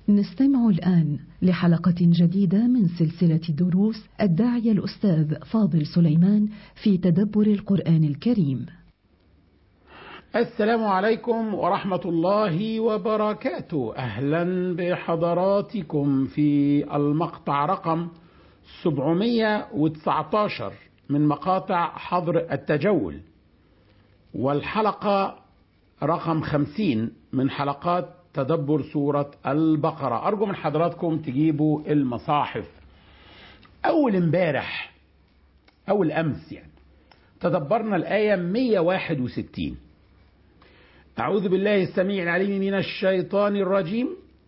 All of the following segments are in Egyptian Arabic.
نستمع الآن لحلقة جديدة من سلسلة دروس الداعية الأستاذ فاضل سليمان في تدبر القرآن الكريم. السلام عليكم ورحمة الله وبركاته، أهلا بحضراتكم في المقطع رقم 719 من مقاطع حظر التجول. والحلقة رقم 50 من حلقات تدبر سورة البقرة أرجو من حضراتكم تجيبوا المصاحف أول امبارح أول أمس يعني تدبرنا الآية 161 أعوذ بالله السميع العليم من الشيطان الرجيم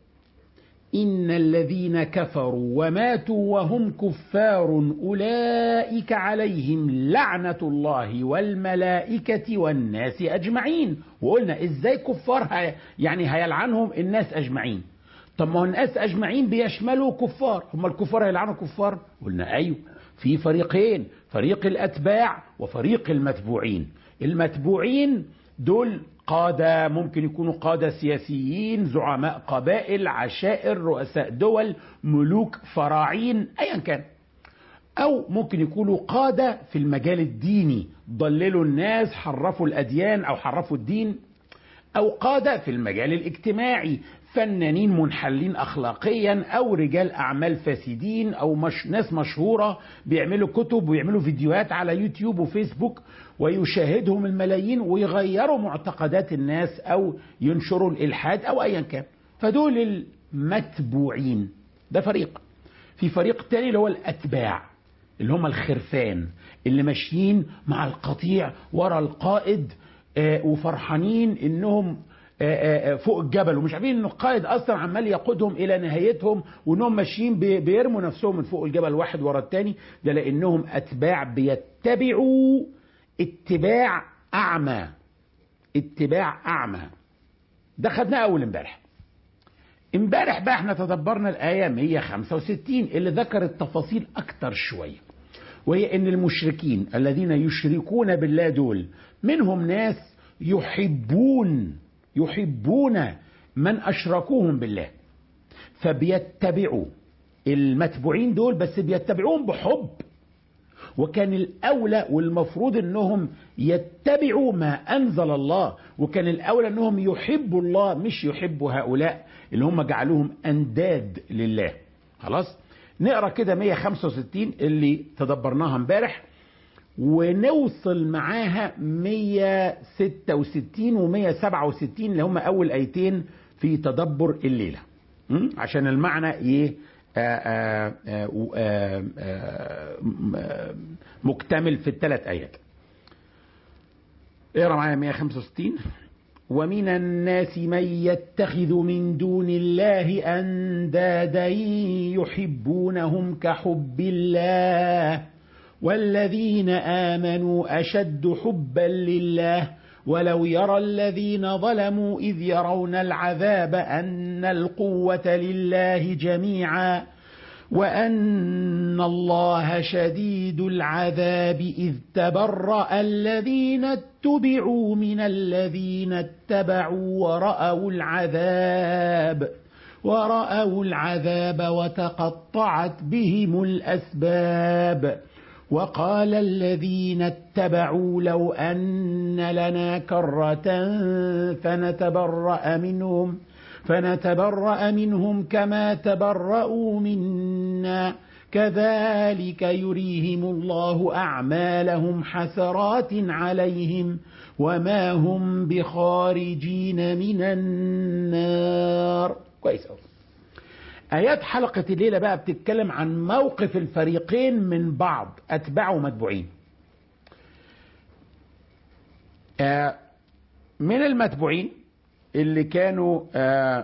إن الذين كفروا وماتوا وهم كفار أولئك عليهم لعنة الله والملائكة والناس أجمعين وقلنا إزاي كفار هي يعني هيلعنهم الناس أجمعين طب ما هو الناس أجمعين بيشملوا كفار هم الكفار هيلعنوا كفار قلنا أيوه في فريقين فريق الأتباع وفريق المتبوعين المتبوعين دول قادة ممكن يكونوا قادة سياسيين زعماء قبائل عشائر رؤساء دول ملوك فراعين أيا كان أو ممكن يكونوا قادة في المجال الديني ضللوا الناس حرفوا الأديان أو حرفوا الدين أو قادة في المجال الاجتماعي فنانين منحلين أخلاقيا أو رجال أعمال فاسدين أو مش ناس مشهورة بيعملوا كتب ويعملوا فيديوهات على يوتيوب وفيسبوك ويشاهدهم الملايين ويغيروا معتقدات الناس أو ينشروا الإلحاد أو أيا كان فدول المتبوعين ده فريق في فريق تاني اللي هو الأتباع اللي هم الخرفان اللي ماشيين مع القطيع ورا القائد آه وفرحانين انهم فوق الجبل ومش عارفين ان القائد اصلا عمال يقودهم الى نهايتهم وانهم ماشيين بيرموا نفسهم من فوق الجبل واحد ورا الثاني ده لانهم اتباع بيتبعوا اتباع اعمى اتباع اعمى ده خدناه اول امبارح امبارح بقى احنا تدبرنا الايه 165 اللي ذكرت تفاصيل اكتر شويه وهي ان المشركين الذين يشركون بالله دول منهم ناس يحبون يحبون من اشركوهم بالله فبيتبعوا المتبوعين دول بس بيتبعوهم بحب وكان الاولى والمفروض انهم يتبعوا ما انزل الله وكان الاولى انهم يحبوا الله مش يحبوا هؤلاء اللي هم جعلوهم انداد لله خلاص نقرا كده 165 اللي تدبرناها امبارح ونوصل معاها 166 و 167 اللي هم اول ايتين في تدبر الليله عشان المعنى ايه آآ آآ آآ مكتمل في الثلاث ايات اقرا معايا 165 ومن الناس من يتخذ من دون الله اندادا يحبونهم كحب الله والذين امنوا اشد حبا لله ولو يرى الذين ظلموا اذ يرون العذاب ان القوه لله جميعا وان الله شديد العذاب اذ تبرا الذين اتبعوا من الذين اتبعوا وراوا العذاب وراوا العذاب وتقطعت بهم الاسباب وقال الذين اتبعوا لو أن لنا كرة فنتبرأ منهم فنتبرأ منهم كما تبرأوا منا كذلك يريهم الله أعمالهم حسرات عليهم وما هم بخارجين من النار كويس أوي آيات حلقة الليلة بقى بتتكلم عن موقف الفريقين من بعض أتباع ومتبوعين آه من المتبوعين اللي كانوا آه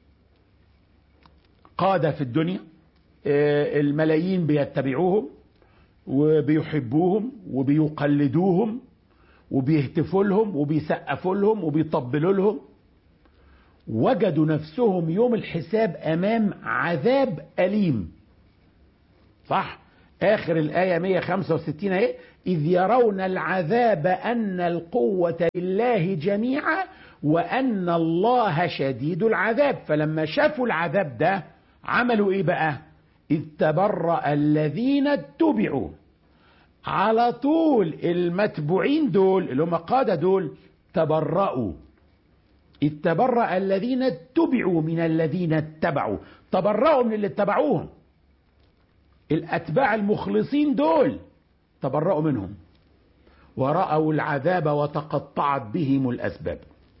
قادة في الدنيا آه الملايين بيتبعوهم وبيحبوهم وبيقلدوهم وبيهتفوا لهم وبيسقفوا لهم وبيطبلوا لهم وجدوا نفسهم يوم الحساب امام عذاب اليم صح اخر الايه 165 اهي اذ يرون العذاب ان القوه لله جميعا وأن الله شديد العذاب فلما شافوا العذاب ده عملوا إيه بقى إذ تبرأ الذين اتبعوا على طول المتبوعين دول اللي هم قادة دول تبرأوا إذ تبرأ الذين اتبعوا من الذين اتبعوا تبرأوا من اللي اتبعوهم الأتباع المخلصين دول تبرأوا منهم ورأوا العذاب وتقطعت بهم الأسباب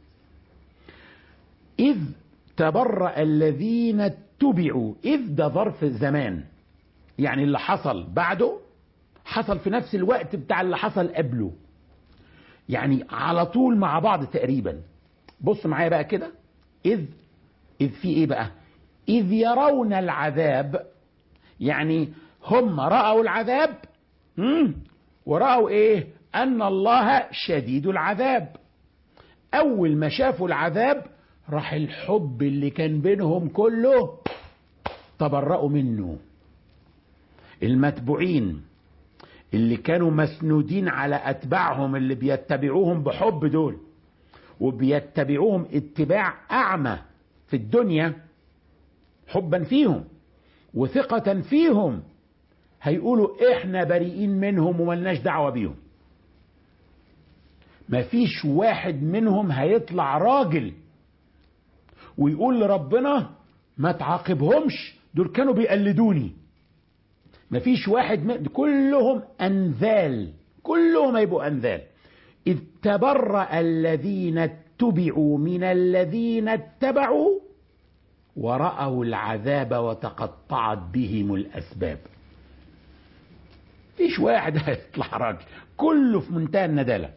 إذ تبرأ الذين اتبعوا إذ ده ظرف زمان يعني اللي حصل بعده حصل في نفس الوقت بتاع اللي حصل قبله يعني على طول مع بعض تقريبا بص معايا بقى كده إذ إذ في إيه بقى إذ يرون العذاب يعني هم رأوا العذاب مم. ورأوا إيه أن الله شديد العذاب أول ما شافوا العذاب راح الحب اللي كان بينهم كله تبرأوا منه المتبوعين اللي كانوا مسنودين على أتباعهم اللي بيتبعوهم بحب دول وبيتبعوهم اتباع أعمى في الدنيا حبا فيهم وثقة فيهم هيقولوا احنا بريئين منهم وملناش دعوة بيهم مفيش واحد منهم هيطلع راجل ويقول لربنا ما تعاقبهمش دول كانوا بيقلدوني مفيش واحد من كلهم أنذال كلهم هيبقوا أنذال إذ تبرأ الذين اتبعوا من الذين اتبعوا ورأوا العذاب وتقطعت بهم الأسباب فيش واحد هيطلع راجل كله في منتهى الندالة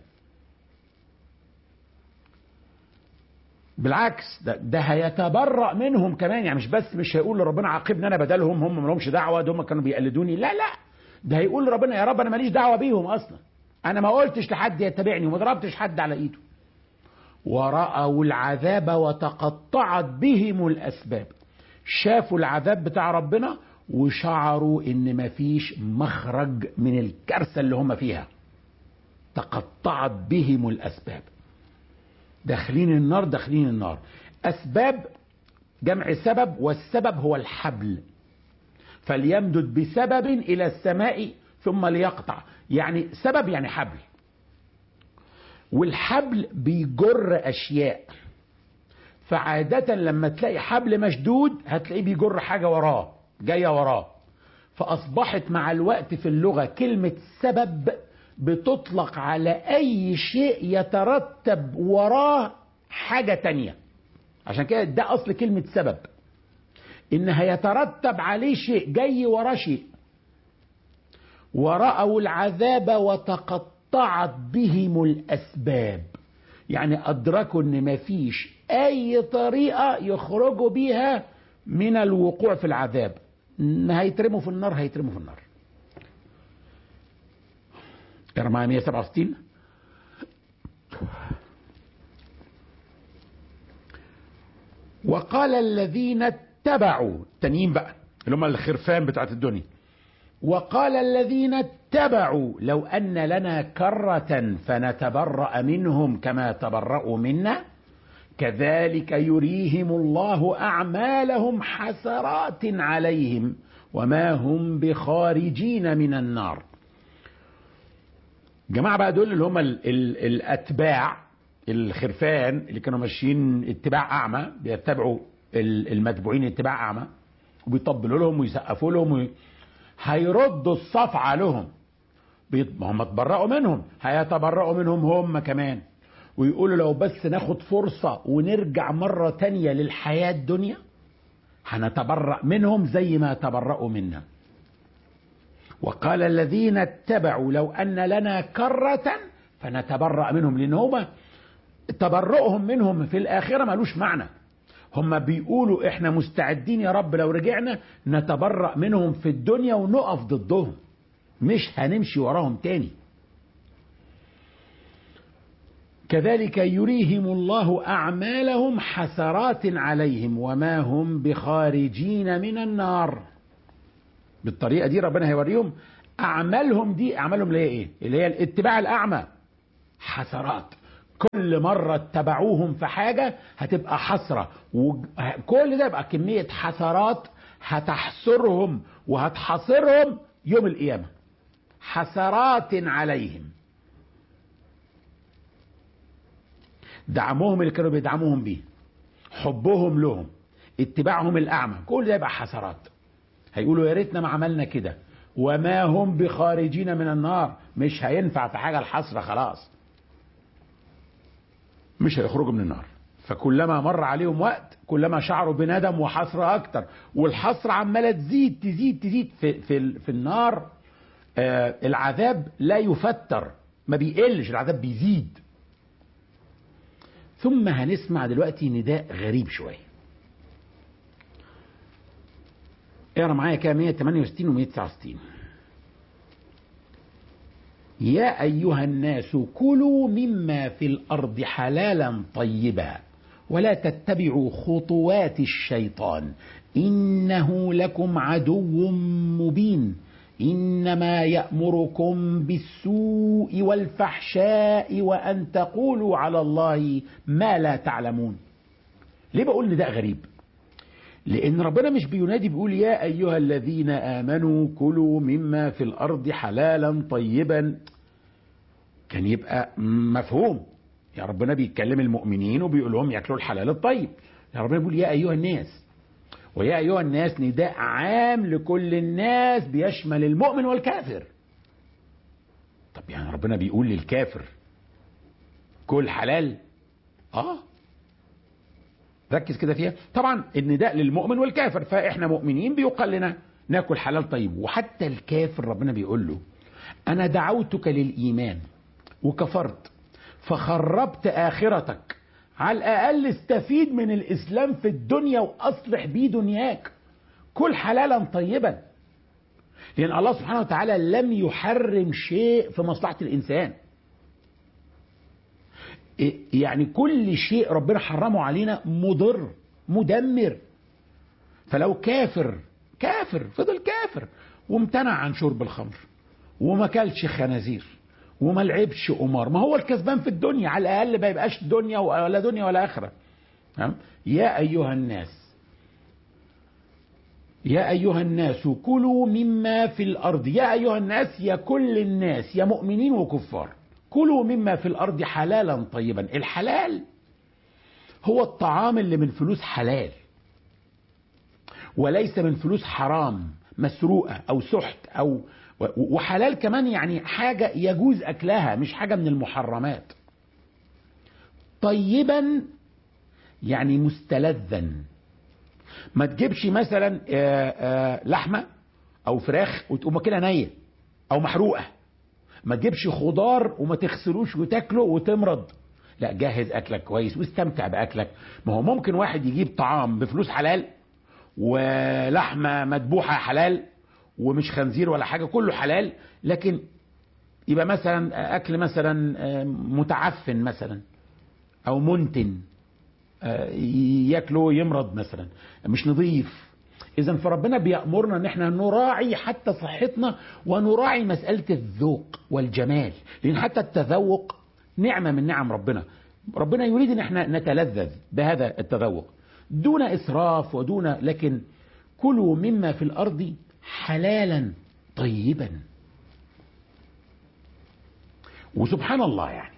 بالعكس ده, ده هيتبرأ منهم كمان يعني مش بس مش هيقول لربنا عاقبني انا بدلهم هم ما لهمش دعوه ده هم كانوا بيقلدوني لا لا ده هيقول لربنا يا رب انا ماليش دعوه بيهم اصلا انا ما قلتش لحد يتبعني وما ضربتش حد على ايده ورأوا العذاب وتقطعت بهم الاسباب شافوا العذاب بتاع ربنا وشعروا ان مفيش مخرج من الكارثه اللي هم فيها تقطعت بهم الاسباب داخلين النار داخلين النار اسباب جمع سبب والسبب هو الحبل فليمدد بسبب الى السماء ثم ليقطع يعني سبب يعني حبل والحبل بيجر اشياء فعادة لما تلاقي حبل مشدود هتلاقيه بيجر حاجة وراه جاية وراه فأصبحت مع الوقت في اللغة كلمة سبب بتطلق على أي شيء يترتب وراه حاجة تانية عشان كده ده أصل كلمة سبب إنها يترتب عليه شيء جاي وراه شيء ورأوا العذاب وتقطعت بهم الأسباب يعني أدركوا إن مفيش أي طريقة يخرجوا بيها من الوقوع في العذاب هيترموا في النار هيترموا في النار ارمى 167 وقال الذين اتبعوا التانيين بقى اللي هم الخرفان بتاعت الدنيا وقال الذين اتبعوا لو أن لنا كرة فنتبرأ منهم كما تبرأوا منا كذلك يريهم الله أعمالهم حسرات عليهم وما هم بخارجين من النار جماعة بقى دول اللي هم ال ال الأتباع الخرفان اللي كانوا ماشيين اتباع أعمى بيتبعوا المتبوعين اتباع أعمى وبيطبلوا لهم ويسقفوا لهم وي... هيردوا الصفعة لهم ما هم اتبرأوا منهم هيتبرأوا منهم هم كمان ويقولوا لو بس ناخد فرصة ونرجع مرة تانية للحياة الدنيا هنتبرأ منهم زي ما تبرأوا منا وقال الذين اتبعوا لو أن لنا كرة فنتبرأ منهم لأن هما تبرؤهم منهم في الآخرة ملوش معنى هم بيقولوا احنا مستعدين يا رب لو رجعنا نتبرأ منهم في الدنيا ونقف ضدهم مش هنمشي وراهم تاني كذلك يريهم الله أعمالهم حسرات عليهم وما هم بخارجين من النار بالطريقة دي ربنا هيوريهم أعمالهم دي أعمالهم اللي هي إيه اللي هي الاتباع الأعمى حسرات كل مرة اتبعوهم في حاجة هتبقى حسرة وكل ده يبقى كمية حسرات هتحسرهم وهتحاصرهم يوم القيامة حسرات عليهم دعمهم اللي كانوا بيدعموهم بيه حبهم لهم اتباعهم الأعمى كل ده يبقى حسرات هيقولوا يا ريتنا ما عملنا كده وما هم بخارجين من النار مش هينفع في حاجة الحسرة خلاص مش هيخرجوا من النار فكلما مر عليهم وقت كلما شعروا بندم وحسرة أكتر والحسرة عمالة تزيد تزيد تزيد في, في, في النار آه العذاب لا يفتر ما بيقلش العذاب بيزيد ثم هنسمع دلوقتي نداء غريب شوية اقرا معايا كده 168 و 169 يا أيها الناس كلوا مما في الأرض حلالا طيبا ولا تتبعوا خطوات الشيطان إنه لكم عدو مبين إنما يأمركم بالسوء والفحشاء وأن تقولوا على الله ما لا تعلمون ليه بقول نداء غريب لأن ربنا مش بينادي بيقول يا أيها الذين آمنوا كلوا مما في الأرض حلالا طيبا كان يبقى مفهوم يا ربنا بيتكلم المؤمنين وبيقول لهم ياكلوا الحلال الطيب يا ربنا بيقول يا أيها الناس ويا أيها الناس نداء عام لكل الناس بيشمل المؤمن والكافر طب يعني ربنا بيقول للكافر كل حلال اه ركز كده فيها طبعا النداء للمؤمن والكافر فاحنا مؤمنين بيقال لنا ناكل حلال طيب وحتى الكافر ربنا بيقول له انا دعوتك للايمان وكفرت فخربت اخرتك على الاقل استفيد من الاسلام في الدنيا واصلح بيه دنياك كل حلالا طيبا لان الله سبحانه وتعالى لم يحرم شيء في مصلحه الانسان يعني كل شيء ربنا حرمه علينا مضر مدمر فلو كافر كافر فضل كافر وامتنع عن شرب الخمر وما كلش خنازير وما لعبش قمار ما هو الكسبان في الدنيا على الاقل ما يبقاش دنيا ولا دنيا ولا اخره يا ايها الناس يا ايها الناس كلوا مما في الارض يا ايها الناس يا كل الناس يا مؤمنين وكفار كلوا مما في الارض حلالا طيبا الحلال هو الطعام اللي من فلوس حلال وليس من فلوس حرام مسروقه او سحت او وحلال كمان يعني حاجه يجوز اكلها مش حاجه من المحرمات طيبا يعني مستلذا ما تجيبش مثلا آآ آآ لحمه او فراخ وتقوم كده نيه او محروقه ما تجيبش خضار وما تغسلوش وتاكله وتمرض لا جهز اكلك كويس واستمتع باكلك ما هو ممكن واحد يجيب طعام بفلوس حلال ولحمه مذبوحه حلال ومش خنزير ولا حاجه كله حلال لكن يبقى مثلا اكل مثلا متعفن مثلا او منتن ياكله يمرض مثلا مش نظيف اذا فربنا بيامرنا ان احنا نراعي حتى صحتنا ونراعي مساله الذوق والجمال لان حتى التذوق نعمه من نعم ربنا ربنا يريد ان احنا نتلذذ بهذا التذوق دون اسراف ودون لكن كلوا مما في الارض حلالا طيبا وسبحان الله يعني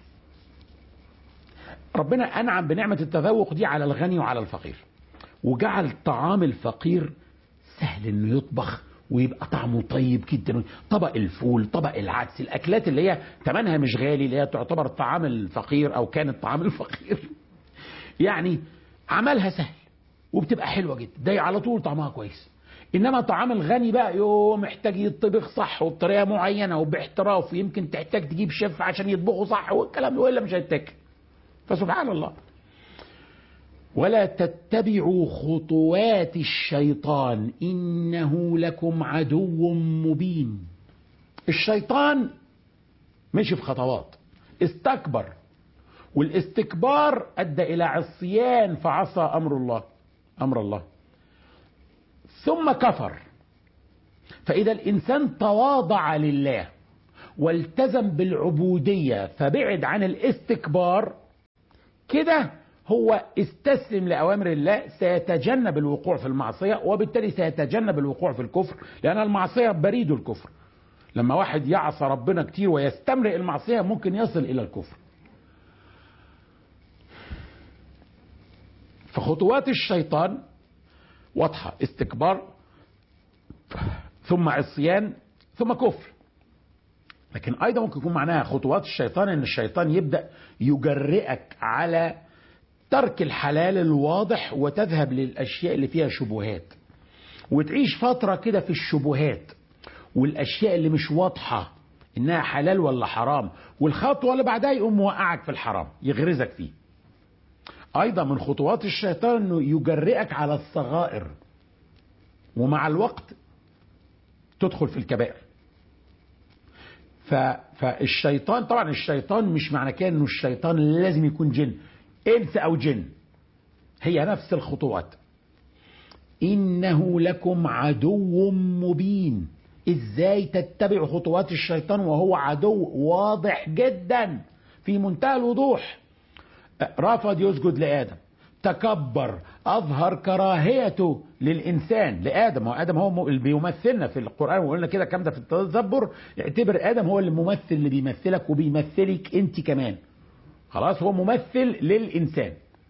ربنا انعم بنعمه التذوق دي على الغني وعلى الفقير وجعل طعام الفقير سهل انه يطبخ ويبقى طعمه طيب جدا طبق الفول طبق العدس الاكلات اللي هي ثمنها مش غالي اللي هي تعتبر طعام الفقير او كانت طعام الفقير يعني عملها سهل وبتبقى حلوه جدا ده على طول طعمها كويس انما طعام الغني بقى يوم محتاج يطبخ صح وبطريقه معينه وباحتراف ويمكن تحتاج تجيب شيف عشان يطبخه صح والكلام ده والا مش هيتاكل فسبحان الله ولا تتبعوا خطوات الشيطان انه لكم عدو مبين الشيطان مشي في خطوات استكبر والاستكبار ادى الى عصيان فعصى امر الله امر الله ثم كفر فاذا الانسان تواضع لله والتزم بالعبوديه فبعد عن الاستكبار كده هو استسلم لأوامر الله سيتجنب الوقوع في المعصية وبالتالي سيتجنب الوقوع في الكفر لأن المعصية بريد الكفر لما واحد يعصى ربنا كتير ويستمرئ المعصية ممكن يصل إلى الكفر فخطوات الشيطان واضحة استكبار ثم عصيان ثم كفر لكن ايضا ممكن يكون معناها خطوات الشيطان ان الشيطان يبدا يجرئك على ترك الحلال الواضح وتذهب للاشياء اللي فيها شبهات وتعيش فتره كده في الشبهات والاشياء اللي مش واضحه انها حلال ولا حرام والخطوه اللي بعدها يقوم موقعك في الحرام يغرزك فيه ايضا من خطوات الشيطان انه يجرئك على الصغائر ومع الوقت تدخل في الكبائر ف... فالشيطان طبعا الشيطان مش معنى كده انه الشيطان لازم يكون جن انس او جن هي نفس الخطوات انه لكم عدو مبين ازاي تتبع خطوات الشيطان وهو عدو واضح جدا في منتهى الوضوح رفض يسجد لادم تكبر اظهر كراهيته للانسان لادم وادم هو اللي بيمثلنا في القران وقلنا كده الكلام ده في التدبر اعتبر ادم هو الممثل اللي بيمثلك وبيمثلك انت كمان خلاص هو ممثل للانسان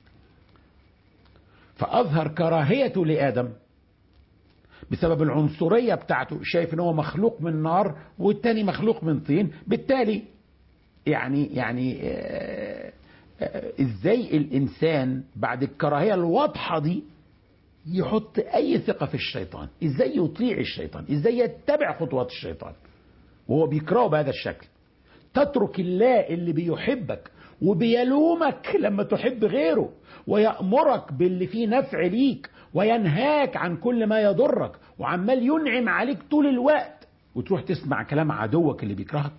فاظهر كراهيته لادم بسبب العنصريه بتاعته شايف ان هو مخلوق من نار والتاني مخلوق من طين بالتالي يعني يعني آه ازاي الانسان بعد الكراهيه الواضحه دي يحط اي ثقه في الشيطان ازاي يطيع الشيطان ازاي يتبع خطوات الشيطان وهو بيكرهه بهذا الشكل تترك الله اللي بيحبك وبيلومك لما تحب غيره ويأمرك باللي فيه نفع ليك وينهاك عن كل ما يضرك وعمال ينعم عليك طول الوقت وتروح تسمع كلام عدوك اللي بيكرهك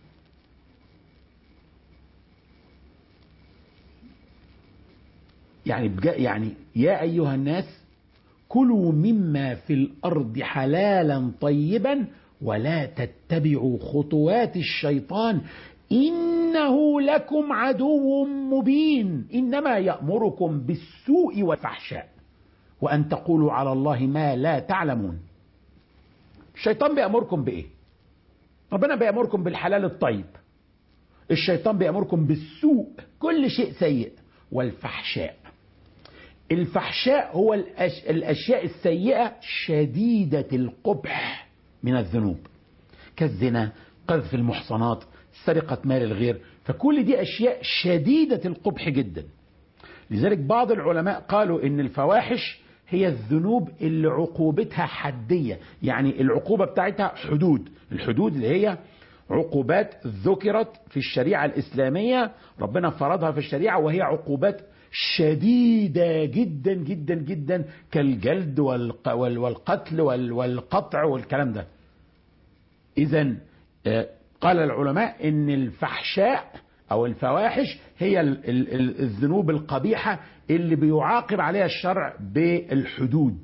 يعني بجا يعني يا أيها الناس كلوا مما في الأرض حلالا طيبا ولا تتبعوا خطوات الشيطان إنه لكم عدو مبين إنما يأمركم بالسوء والفحشاء وأن تقولوا على الله ما لا تعلمون الشيطان بيأمركم بإيه ربنا بيأمركم بالحلال الطيب الشيطان بيأمركم بالسوء كل شيء سيء والفحشاء الفحشاء هو الأش... الأشياء السيئة شديدة القبح من الذنوب كالزنا قذف المحصنات سرقة مال الغير فكل دي أشياء شديدة القبح جدا لذلك بعض العلماء قالوا إن الفواحش هي الذنوب اللي عقوبتها حدية يعني العقوبة بتاعتها حدود الحدود اللي هي عقوبات ذكرت في الشريعة الإسلامية ربنا فرضها في الشريعة وهي عقوبات شديدة جدا جدا جدا كالجلد والقتل والقطع والكلام ده إذا قال العلماء إن الفحشاء أو الفواحش هي الذنوب القبيحة اللي بيعاقب عليها الشرع بالحدود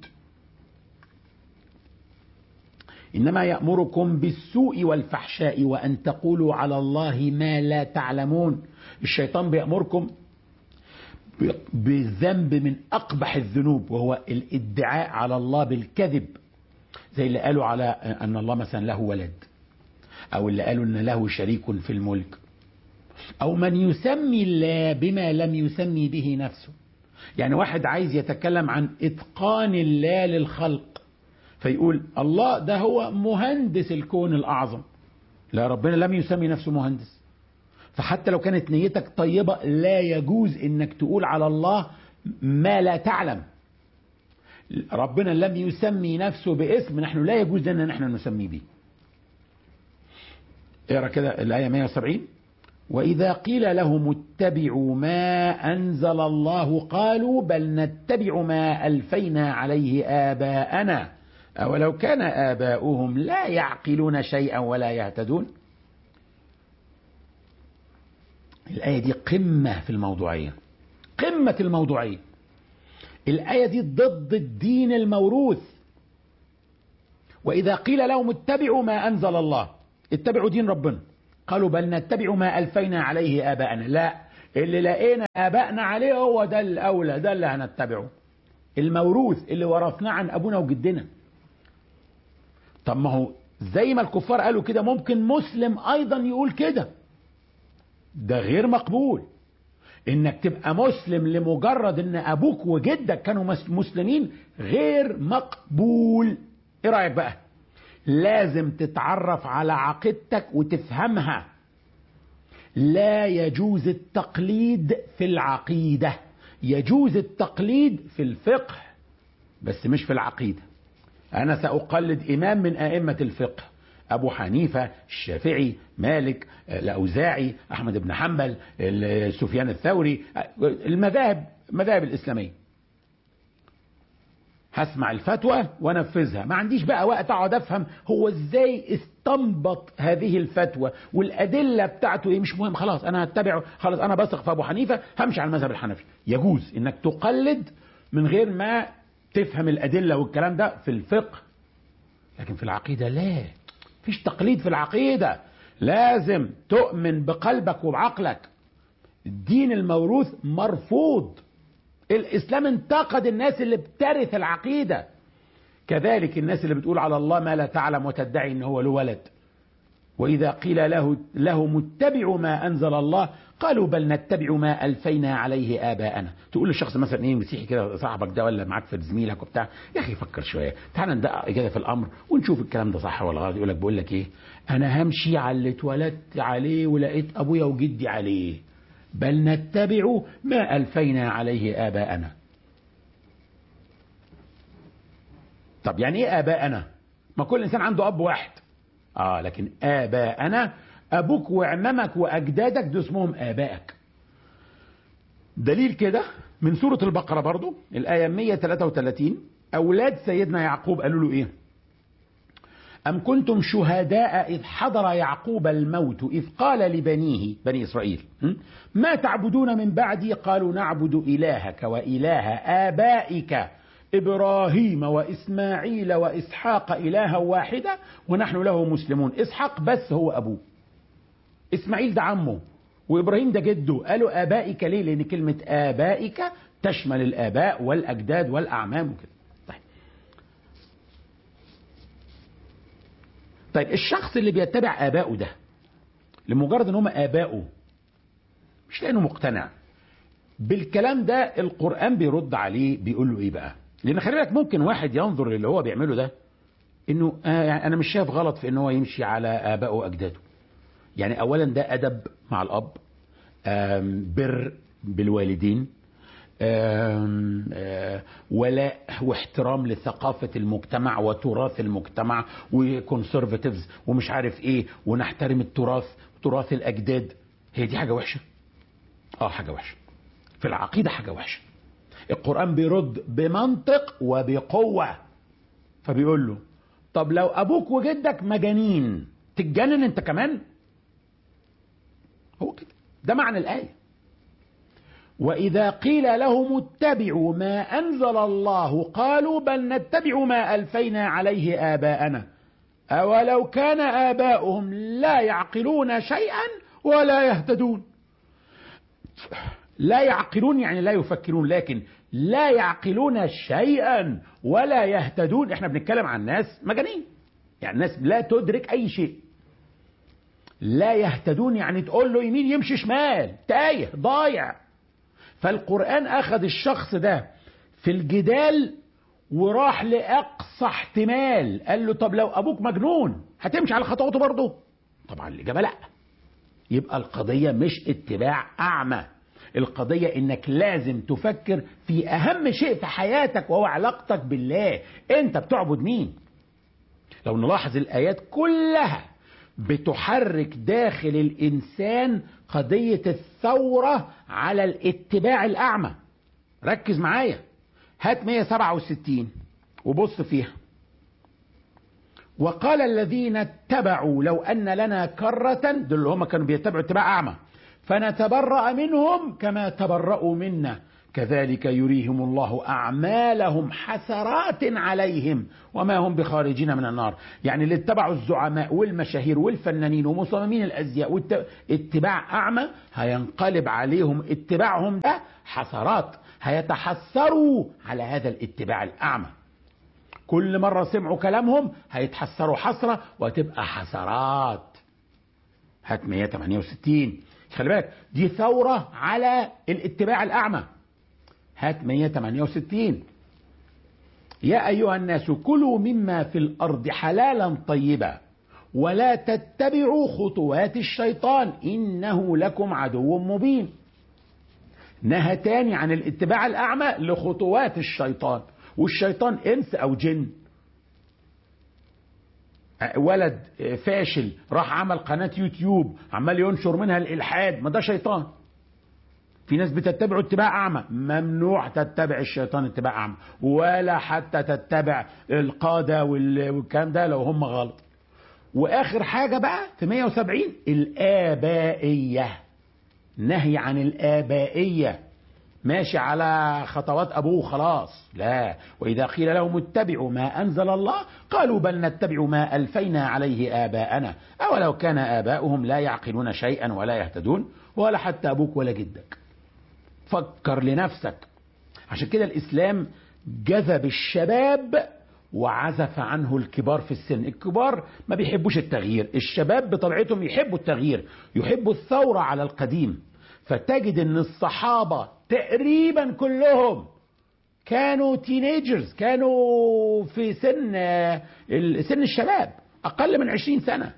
إنما يأمركم بالسوء والفحشاء وأن تقولوا على الله ما لا تعلمون الشيطان بيأمركم بذنب من أقبح الذنوب وهو الادعاء على الله بالكذب زي اللي قالوا على أن الله مثلا له ولد أو اللي قالوا أن له شريك في الملك أو من يسمي الله بما لم يسمي به نفسه يعني واحد عايز يتكلم عن إتقان الله للخلق فيقول الله ده هو مهندس الكون الأعظم لا ربنا لم يسمي نفسه مهندس فحتى لو كانت نيتك طيبة لا يجوز انك تقول على الله ما لا تعلم ربنا لم يسمي نفسه باسم نحن لا يجوز لنا نحن نسمي به اقرا كده الآية 170 وإذا قيل لهم اتبعوا ما أنزل الله قالوا بل نتبع ما ألفينا عليه آباءنا أولو كان آباؤهم لا يعقلون شيئا ولا يهتدون الآية دي قمة في الموضوعية قمة الموضوعية الآية دي ضد الدين الموروث وإذا قيل لهم اتبعوا ما أنزل الله اتبعوا دين ربنا قالوا بل نتبع ما ألفينا عليه آباءنا لا اللي لقينا ابائنا عليه هو ده الاولى ده اللي هنتبعه الموروث اللي ورثناه عن ابونا وجدنا طب ما هو زي ما الكفار قالوا كده ممكن مسلم ايضا يقول كده ده غير مقبول انك تبقى مسلم لمجرد ان ابوك وجدك كانوا مسلمين غير مقبول ايه رايك بقى لازم تتعرف على عقيدتك وتفهمها لا يجوز التقليد في العقيده يجوز التقليد في الفقه بس مش في العقيده انا ساقلد امام من ائمه الفقه ابو حنيفه الشافعي مالك الاوزاعي احمد بن حنبل سفيان الثوري المذاهب المذاهب الاسلاميه هسمع الفتوى وانفذها ما عنديش بقى وقت اقعد افهم هو ازاي استنبط هذه الفتوى والادله بتاعته ايه مش مهم خلاص انا هتبعه خلاص انا بثق في ابو حنيفه همشي على المذهب الحنفي يجوز انك تقلد من غير ما تفهم الادله والكلام ده في الفقه لكن في العقيده لا فيش تقليد في العقيده لازم تؤمن بقلبك وبعقلك الدين الموروث مرفوض الاسلام انتقد الناس اللي بترث العقيده كذلك الناس اللي بتقول على الله ما لا تعلم وتدعي ان هو له ولد واذا قيل له لهم اتبعوا ما انزل الله قالوا بل نتبع ما الفينا عليه اباءنا تقول للشخص مثلا ايه مسيحي كده صاحبك ده ولا معاك في زميلك وبتاع يا اخي فكر شويه تعال ندقق كده في الامر ونشوف الكلام ده صح ولا غلط يقول لك بقول لك ايه انا همشي على اللي اتولدت عليه ولقيت ابويا وجدي عليه بل نتبع ما الفينا عليه اباءنا طب يعني ايه اباءنا ما كل انسان عنده اب واحد اه لكن اباءنا ابوك وعمامك واجدادك دول اسمهم ابائك دليل كده من سورة البقرة برضو الآية 133 أولاد سيدنا يعقوب قالوا له إيه أم كنتم شهداء إذ حضر يعقوب الموت إذ قال لبنيه بني إسرائيل ما تعبدون من بعدي قالوا نعبد إلهك وإله آبائك إبراهيم وإسماعيل وإسحاق إلها واحدة ونحن له مسلمون إسحاق بس هو أبوه إسماعيل ده عمه وإبراهيم ده جده قالوا آبائك ليه لأن كلمة آبائك تشمل الآباء والأجداد والأعمام وكده طيب طيب الشخص اللي بيتبع آبائه ده لمجرد ان هم آبائه مش لأنه مقتنع بالكلام ده القرآن بيرد عليه بيقول له ايه بقى لان خلي بالك ممكن واحد ينظر للي هو بيعمله ده انه آه يعني انا مش شايف غلط في ان هو يمشي على ابائه واجداده يعني اولا ده ادب مع الاب بر بالوالدين ولاء واحترام لثقافة المجتمع وتراث المجتمع وكونسرفاتيفز ومش عارف ايه ونحترم التراث تراث الاجداد هي دي حاجة وحشة اه حاجة وحشة في العقيدة حاجة وحشة القرآن بيرد بمنطق وبقوة فبيقول له طب لو أبوك وجدك مجانين تتجنن أنت كمان هو كده ده معنى الآية وإذا قيل لهم اتبعوا ما أنزل الله قالوا بل نتبع ما ألفينا عليه آباءنا أولو كان آباؤهم لا يعقلون شيئا ولا يهتدون لا يعقلون يعني لا يفكرون لكن لا يعقلون شيئا ولا يهتدون احنا بنتكلم عن ناس مجانين يعني ناس لا تدرك اي شيء لا يهتدون يعني تقول له يمين يمشي شمال تايه ضايع فالقرآن أخذ الشخص ده في الجدال وراح لأقصى احتمال قال له طب لو أبوك مجنون هتمشي على خطواته برضه طبعا الإجابة لأ يبقى القضية مش اتباع أعمى القضية انك لازم تفكر في اهم شيء في حياتك وهو علاقتك بالله انت بتعبد مين لو نلاحظ الايات كلها بتحرك داخل الانسان قضية الثورة على الاتباع الاعمى ركز معايا هات 167 وبص فيها وقال الذين اتبعوا لو ان لنا كرة دول اللي هم كانوا بيتبعوا اتباع اعمى فنتبرأ منهم كما تبرأوا منا كذلك يريهم الله أعمالهم حسرات عليهم وما هم بخارجين من النار يعني اللي اتبعوا الزعماء والمشاهير والفنانين ومصممين الأزياء اتباع أعمى هينقلب عليهم اتباعهم ده حسرات هيتحسروا على هذا الاتباع الأعمى كل مرة سمعوا كلامهم هيتحسروا حسرة وتبقى حسرات هات 168 خلي بالك دي ثورة على الاتباع الأعمى هات 168 يا أيها الناس كلوا مما في الأرض حلالا طيبا ولا تتبعوا خطوات الشيطان إنه لكم عدو مبين نهى تاني عن الاتباع الأعمى لخطوات الشيطان والشيطان إنس أو جن ولد فاشل راح عمل قناة يوتيوب عمال ينشر منها الإلحاد ما ده شيطان في ناس بتتبعه اتباع أعمى ممنوع تتبع الشيطان اتباع أعمى ولا حتى تتبع القادة والكلام ده لو هم غلط وآخر حاجة بقى في 170 الآبائية نهي عن الآبائية ماشي على خطوات أبوه خلاص لا وإذا قيل لهم اتبعوا ما أنزل الله قالوا بل نتبع ما ألفينا عليه آباءنا أولو كان آباؤهم لا يعقلون شيئا ولا يهتدون ولا حتى أبوك ولا جدك فكر لنفسك عشان كده الإسلام جذب الشباب وعزف عنه الكبار في السن الكبار ما بيحبوش التغيير الشباب بطبيعتهم يحبوا التغيير يحبوا الثورة على القديم فتجد ان الصحابة تقريبا كلهم كانوا تينيجرز كانوا في سن سن الشباب اقل من 20 سنة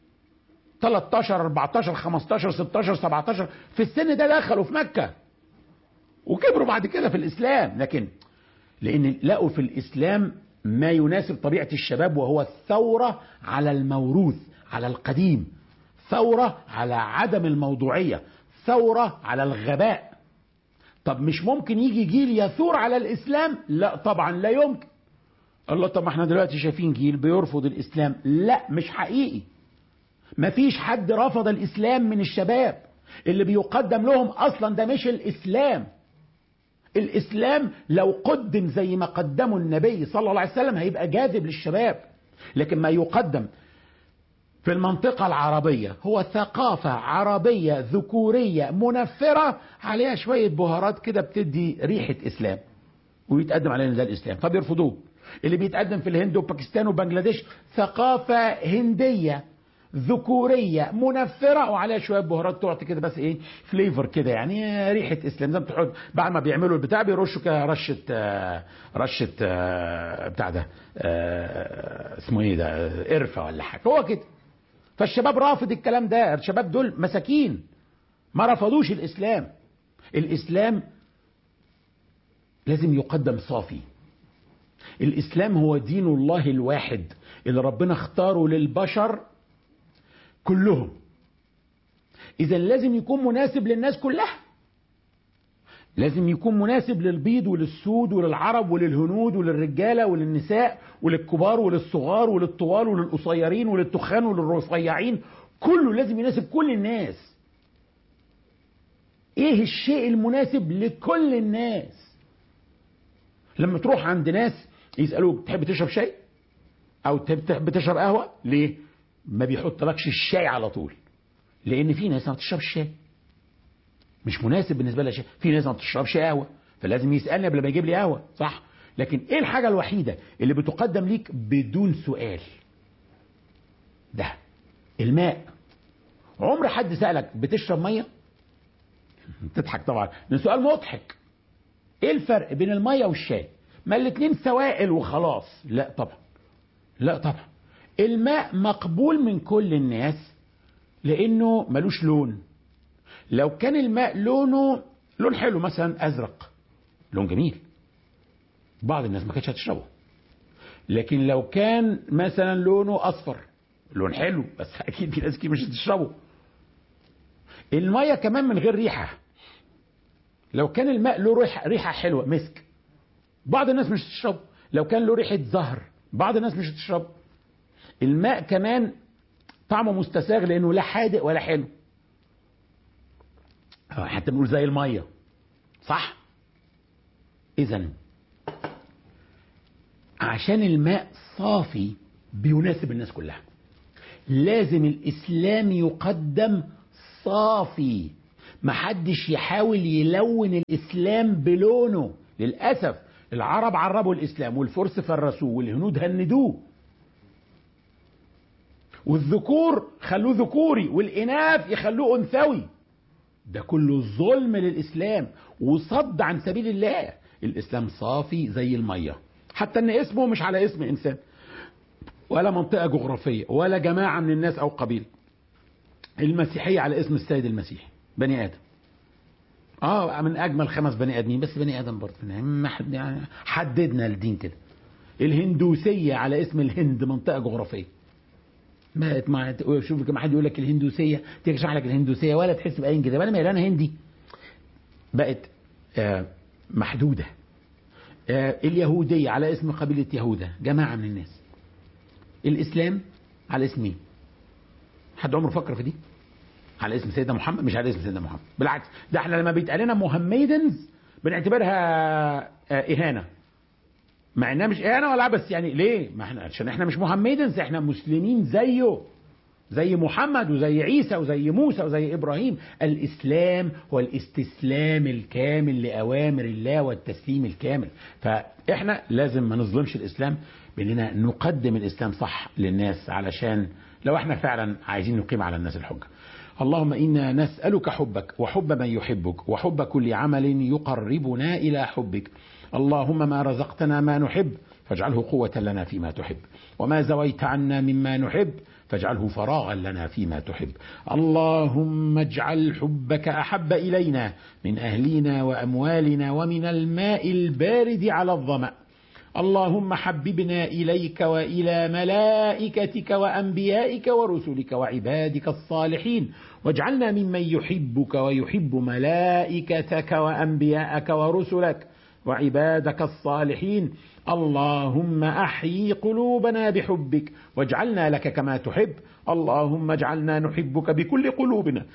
13 14 15 16 17 في السن ده دخلوا في مكة وكبروا بعد كده في الاسلام لكن لان لقوا في الاسلام ما يناسب طبيعة الشباب وهو الثورة على الموروث على القديم ثورة على عدم الموضوعية ثورة على الغباء طب مش ممكن يجي جيل يثور على الإسلام لا طبعا لا يمكن الله طب ما احنا دلوقتي شايفين جيل بيرفض الإسلام لا مش حقيقي مفيش حد رفض الإسلام من الشباب اللي بيقدم لهم أصلا ده مش الإسلام الإسلام لو قدم زي ما قدمه النبي صلى الله عليه وسلم هيبقى جاذب للشباب لكن ما يقدم في المنطقة العربية هو ثقافة عربية ذكورية منفرة عليها شوية بهارات كده بتدي ريحة إسلام ويتقدم علينا ده الإسلام فبيرفضوه اللي بيتقدم في الهند وباكستان وبنجلاديش ثقافة هندية ذكورية منفرة وعليها شوية بهارات تعطي كده بس ايه فليفر كده يعني ريحة اسلام زي ما تحط بعد ما بيعملوا البتاع بيرشوا كده رشة آه رشة آه بتاع ده آه اسمه ايه ده قرفة ولا حاجة هو كده فالشباب رافض الكلام ده الشباب دول مساكين ما رفضوش الاسلام الاسلام لازم يقدم صافي الاسلام هو دين الله الواحد اللي ربنا اختاره للبشر كلهم اذا لازم يكون مناسب للناس كلها لازم يكون مناسب للبيض وللسود وللعرب وللهنود وللرجالة وللنساء وللكبار وللصغار وللطوال وللقصيرين وللتخان وللرفيعين كله لازم يناسب كل الناس ايه الشيء المناسب لكل الناس لما تروح عند ناس يسألوك تحب تشرب شاي او تحب تشرب قهوة ليه ما بيحطلكش الشاي على طول لان في ناس ما بتشربش شاي مش مناسب بالنسبه لها شاي في ناس ما بتشربش قهوه فلازم يسالني قبل ما يجيب لي قهوه صح لكن ايه الحاجه الوحيده اللي بتقدم ليك بدون سؤال ده الماء عمر حد سالك بتشرب ميه تضحك طبعا ده سؤال مضحك ايه الفرق بين الميه والشاي ما الاتنين سوائل وخلاص لا طبعا لا طبعا الماء مقبول من كل الناس لانه ملوش لون لو كان الماء لونه لون حلو مثلا ازرق لون جميل بعض الناس ما كانتش هتشربه لكن لو كان مثلا لونه اصفر لون حلو بس اكيد في ناس كتير مش هتشربه الميه كمان من غير ريحه لو كان الماء له ريحه ريحه حلوه مسك بعض الناس مش هتشربه لو كان له ريحه زهر بعض الناس مش هتشربه الماء كمان طعمه مستساغ لانه لا حادق ولا حلو حتى بنقول زي الميه صح إذا عشان الماء صافي بيناسب الناس كلها لازم الإسلام يقدم صافي محدش يحاول يلون الإسلام بلونه للأسف العرب عربوا الإسلام والفرس فرسوه والهنود هندوه والذكور خلوه ذكوري والإناث يخلوه أنثوي ده كله ظلم للإسلام وصد عن سبيل الله الإسلام صافي زي المية حتى أن اسمه مش على اسم إنسان ولا منطقة جغرافية ولا جماعة من الناس أو قبيلة المسيحية على اسم السيد المسيح بني آدم اه من اجمل خمس بني ادمين بس بني ادم برضه يعني حددنا الدين كده الهندوسيه على اسم الهند منطقه جغرافيه ما ما شوف كما حد يقول لك الهندوسيه تشرح لك الهندوسيه ولا تحس باي كده انا مالي انا هندي بقت آه محدوده آه اليهوديه على اسم قبيله يهوذا جماعه من الناس الاسلام على اسم مين حد عمره فكر في دي على اسم سيدنا محمد مش على اسم سيدنا محمد بالعكس ده احنا لما بيتقال لنا محمدنز بنعتبرها اهانه مع انها مش اهانه ولا بس يعني ليه ما احنا عشان احنا مش محمدنز احنا مسلمين زيه زي محمد وزي عيسى وزي موسى وزي ابراهيم الاسلام هو الاستسلام الكامل لاوامر الله والتسليم الكامل فاحنا لازم ما نظلمش الاسلام باننا نقدم الاسلام صح للناس علشان لو احنا فعلا عايزين نقيم على الناس الحجه اللهم انا نسالك حبك وحب من يحبك وحب كل عمل يقربنا الى حبك اللهم ما رزقتنا ما نحب فاجعله قوه لنا فيما تحب وما زويت عنا مما نحب فاجعله فراغا لنا فيما تحب اللهم اجعل حبك احب الينا من اهلنا واموالنا ومن الماء البارد على الظما اللهم حببنا اليك والى ملائكتك وانبيائك ورسلك وعبادك الصالحين واجعلنا ممن يحبك ويحب ملائكتك وانبياءك ورسلك وعبادك الصالحين اللهم احيي قلوبنا بحبك واجعلنا لك كما تحب اللهم اجعلنا نحبك بكل قلوبنا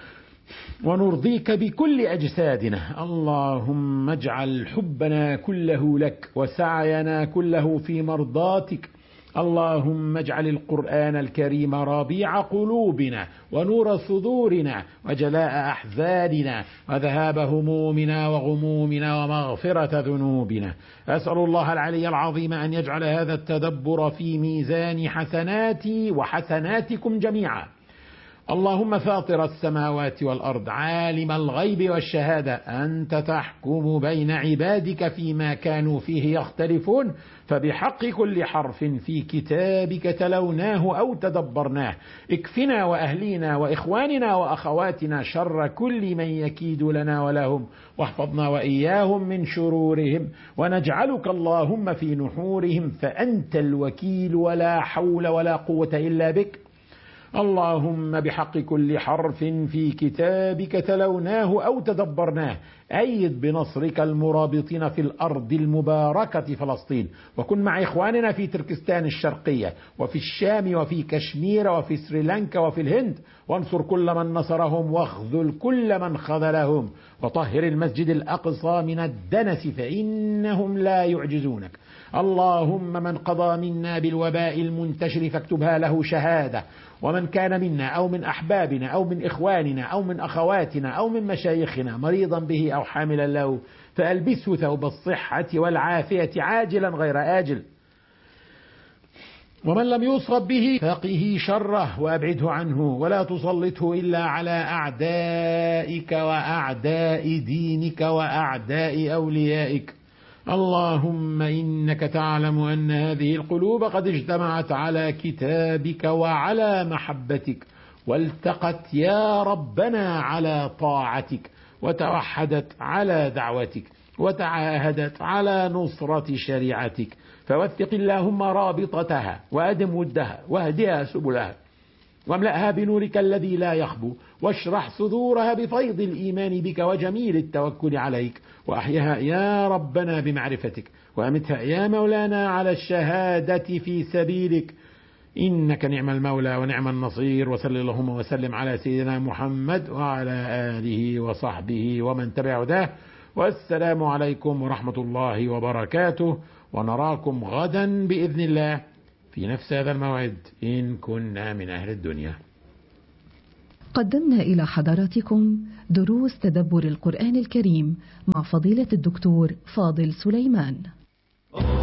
ونرضيك بكل اجسادنا اللهم اجعل حبنا كله لك وسعينا كله في مرضاتك اللهم اجعل القران الكريم ربيع قلوبنا ونور صدورنا وجلاء احزاننا وذهاب همومنا وغمومنا ومغفره ذنوبنا اسال الله العلي العظيم ان يجعل هذا التدبر في ميزان حسناتي وحسناتكم جميعا اللهم فاطر السماوات والارض عالم الغيب والشهاده انت تحكم بين عبادك فيما كانوا فيه يختلفون فبحق كل حرف في كتابك تلوناه او تدبرناه اكفنا واهلينا واخواننا واخواتنا شر كل من يكيد لنا ولهم واحفظنا واياهم من شرورهم ونجعلك اللهم في نحورهم فانت الوكيل ولا حول ولا قوه الا بك اللهم بحق كل حرف في كتابك تلوناه او تدبرناه ايد بنصرك المرابطين في الارض المباركه فلسطين وكن مع اخواننا في تركستان الشرقيه وفي الشام وفي كشمير وفي سريلانكا وفي الهند وانصر كل من نصرهم واخذل كل من خذلهم وطهر المسجد الاقصى من الدنس فانهم لا يعجزونك اللهم من قضى منا بالوباء المنتشر فاكتبها له شهاده ومن كان منا او من احبابنا او من اخواننا او من اخواتنا او من مشايخنا مريضا به او حاملا له فالبسه ثوب الصحه والعافيه عاجلا غير اجل ومن لم يصب به فقه شره وابعده عنه ولا تسلطه الا على اعدائك واعداء دينك واعداء اوليائك اللهم انك تعلم ان هذه القلوب قد اجتمعت على كتابك وعلى محبتك والتقت يا ربنا على طاعتك وتوحدت على دعوتك وتعاهدت على نصره شريعتك فوثق اللهم رابطتها وادم ودها واهدها سبلها واملأها بنورك الذي لا يخبو واشرح صدورها بفيض الإيمان بك وجميل التوكل عليك وأحيها يا ربنا بمعرفتك وأمتها يا مولانا على الشهادة في سبيلك إنك نعم المولى ونعم النصير وصل اللهم وسلم على سيدنا محمد وعلى آله وصحبه ومن تبع هداه والسلام عليكم ورحمة الله وبركاته ونراكم غدا بإذن الله في نفس هذا الموعد إن كنا من أهل الدنيا قدمنا إلى حضراتكم دروس تدبر القرآن الكريم مع فضيلة الدكتور فاضل سليمان